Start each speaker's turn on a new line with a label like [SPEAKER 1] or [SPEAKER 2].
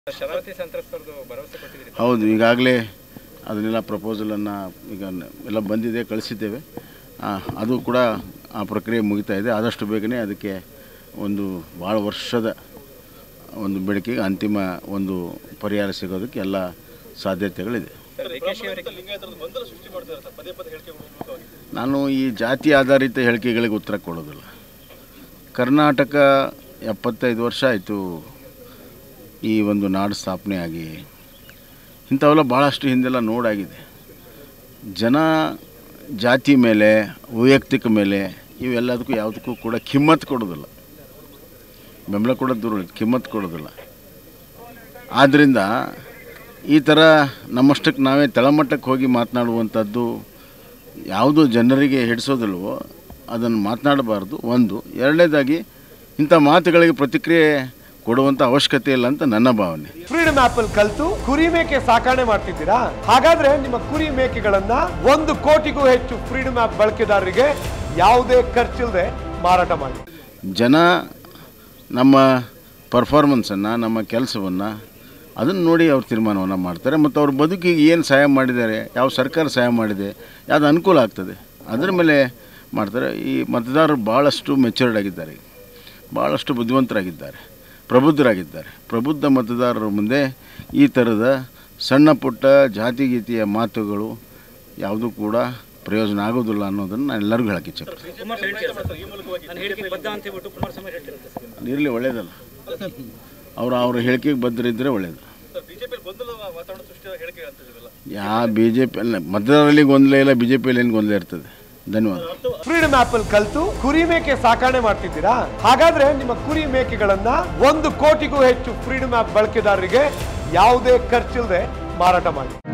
[SPEAKER 1] ಶರಣಾರ್ಥಿ ಸಂತ್ರಸ್ತರದು ಭರವಸೆ ಕೊಟ್ಟಿದ್ದೀರಿ
[SPEAKER 2] ಹೌದು ಈಗಾಗಲೇ ಅದನ್ನೆಲ್ಲ ಪ್ರಪೋಸಲನ್ನು ಈಗ ನ- ಎಲ್ಲ ಬಂದಿದೆ ಕಳಿಸಿದ್ದೇವೆ ಆ, ಅದು ಕೂಡ ಆ ಪ್ರಕ್ರಿಯೆ ಮುಗಿತಾ ಇದೆ ಆದಷ್ಟು ಬೇಗನೆ ಅದಕ್ಕೆ ಒಂದು ಭಾಳ ವರ್ಷದ ಒಂದು ಬೆಳಕಿಗೆ ಅಂತಿಮ ಒಂದು ಪರಿಹಾರ ಸಿಗೋದಕ್ಕೆ ಎಲ್ಲ ಸಾಧ್ಯತೆಗಳಿದೆ
[SPEAKER 1] ಸರ್ ಡಿ ಕೆ ಶಿ ಅವರಿಗೆ
[SPEAKER 2] ನಾನು ಈ ಜಾತಿ ಆಧಾರಿತ ಹೇಳಿಕೆಗಳಿಗೆ ಉತ್ತರ ಕೊಡೋದಿಲ್ಲ ಕರ್ನಾಟಕ ಎಪ್ಪತ್ತೈದು ವರ್ಷ ಆಯಿತು ಈ ಒಂದು ನಾಡು ಸ್ಥಾಪನೆ ಆಗಿ ಇಂಥವೆಲ್ಲ ಭಾಳಷ್ಟು ಹಿಂದೆಲ್ಲ ನೋಡಾಗಿದೆ ಜನ ಜಾತಿ ಮೇಲೆ ವೈಯಕ್ತಿಕ ಮೇಲೆ ಇವೆಲ್ಲದಕ್ಕೂ ಯಾವುದಕ್ಕೂ ಕೂಡ ಕಿಮ್ಮತ್ತು ಕೊಡೋದಿಲ್ಲ ಬೆಂಬಲ ಕೊಡೋದು ದೂರ ಉಳಿತು, ಕಿಮ್ಮತ್ತು ಕೊಡೋದಿಲ್ಲ ಆದ್ದರಿಂದ ಈ ಥರ ನಮ್ಮಷ್ಟಕ್ಕೆ ನಾವೇ ತಳಮಟ್ಟಕ್ಕೆ ಹೋಗಿ ಮಾತನಾಡುವಂಥದ್ದು ಯಾವುದು ಜನರಿಗೆ ಹಿಡಿಸೋದಿಲ್ವೋ ಅದನ್ನು ಮಾತನಾಡಬಾರ್ದು ಒಂದು ಎರಡನೇದಾಗಿ ಇಂಥ ಮಾತುಗಳಿಗೆ ಪ್ರತಿಕ್ರಿಯೆ ಕೊಡುವಂಥ ಅವಶ್ಯಕತೆ ಇಲ್ಲ ಅಂತ ನನ್ನ ಭಾವನೆ
[SPEAKER 3] ಫ್ರೀಡಮ್ ಆಪ್ ಅಲ್ಲಿ ಕಲ್ತು ಕುರಿ ಮೇಕೆ ಸಾಕಣೆ ಮಾಡ್ತಿದ್ದೀರಾ ಹಾಗಾದ್ರೆ ನಿಮ್ಮ ಕುರಿ ಮೇಕೆಗಳನ್ನ ಒಂದು ಕೋಟಿಗೂ ಹೆಚ್ಚು ಫ್ರೀಡಮ್ ಆಪ್ ಬಳಕೆದಾರರಿಗೆ ಯಾವುದೇ ಖರ್ಚಿಲ್ಲದೆ ಮಾರಾಟ ಮಾಡಿ
[SPEAKER 2] ಜನ ನಮ್ಮ ಪರ್ಫಾರ್ಮೆನ್ಸನ್ನು ನಮ್ಮ ಕೆಲಸವನ್ನು ಅದನ್ನು ನೋಡಿ ಅವ್ರು ತೀರ್ಮಾನವನ್ನು ಮಾಡ್ತಾರೆ ಮತ್ತು ಅವ್ರ ಬದುಕಿಗೆ ಏನು ಸಹಾಯ ಮಾಡಿದ್ದಾರೆ ಯಾವ ಸರ್ಕಾರ ಸಹಾಯ ಮಾಡಿದೆ ಯಾವುದು ಅನುಕೂಲ ಆಗ್ತದೆ ಅದರ ಮೇಲೆ ಮಾಡ್ತಾರೆ ಈ ಮತದಾರರು ಭಾಳಷ್ಟು ಮೆಚೂರ್ಡ್ ಆಗಿದ್ದಾರೆ ಭಾಳಷ್ಟು ಬುದ್ಧಿವಂತರಾಗಿದ್ದಾರೆ ಪ್ರಬುದ್ಧರಾಗಿದ್ದಾರೆ ಪ್ರಬುದ್ಧ ಮತದಾರರ ಮುಂದೆ ಈ ಥರದ ಸಣ್ಣ ಪುಟ್ಟ ಜಾತಿ ಗೀತಿಯ ಮಾತುಗಳು ಯಾವುದೂ ಕೂಡ ಪ್ರಯೋಜನ ಆಗೋದಿಲ್ಲ ಅನ್ನೋದನ್ನು ನಾನು ಎಲ್ಲರಿಗೂ ಹೇಳಕ್ಕೆ ಇಚ್ಛೆ
[SPEAKER 4] ನಾನು ಹೇಳಿಕೆ ಬದ್ಧ ಅಂತ ಹೇಳ್ಬಿಟ್ಟು ಕುಮಾರಸ್ವಾಮಿ ಹೇಳ್ತಿರುತ್ತೆ ಸರ್
[SPEAKER 2] ಇರಲಿ ಒಳ್ಳೇದಲ್ಲ ಅವರು ಅವ್ರ ಹೇಳಿಕೆಗೆ ಬದ್ಧರಿದ್ದರೆ ಒಳ್ಳೇದು ಯಾ ಬಿ ಜೆ ಪಿ ಅಲ್ಲ ಮತದಾರರಲ್ಲಿ ಗೊಂದಲ ಇಲ್ಲ ಬಿ ಜೆ ಪಿಯಲ್ಲಿ ಏನು ಗೊಂದಲ ಇರ್ತದೆ ಧನ್ಯವಾದ
[SPEAKER 3] ಫ್ರೀಡಮ್ ಆಪ್ ಅಲ್ಲಿ ಕಲ್ತು ಕುರಿ ಮೇಕೆ ಸಾಕಣೆ ಮಾಡ್ತಿದ್ದೀರಾ ಹಾಗಾದ್ರೆ ನಿಮ್ಮ ಕುರಿ ಮೇಕೆಗಳನ್ನ ಒಂದು ಕೋಟಿಗೂ ಹೆಚ್ಚು ಫ್ರೀಡಮ್ ಆಪ್ ಬಳಕೆದಾರರಿಗೆ ಯಾವುದೇ ಖರ್ಚಿಲ್ಲದೆ ಮಾರಾಟ ಮಾಡಿ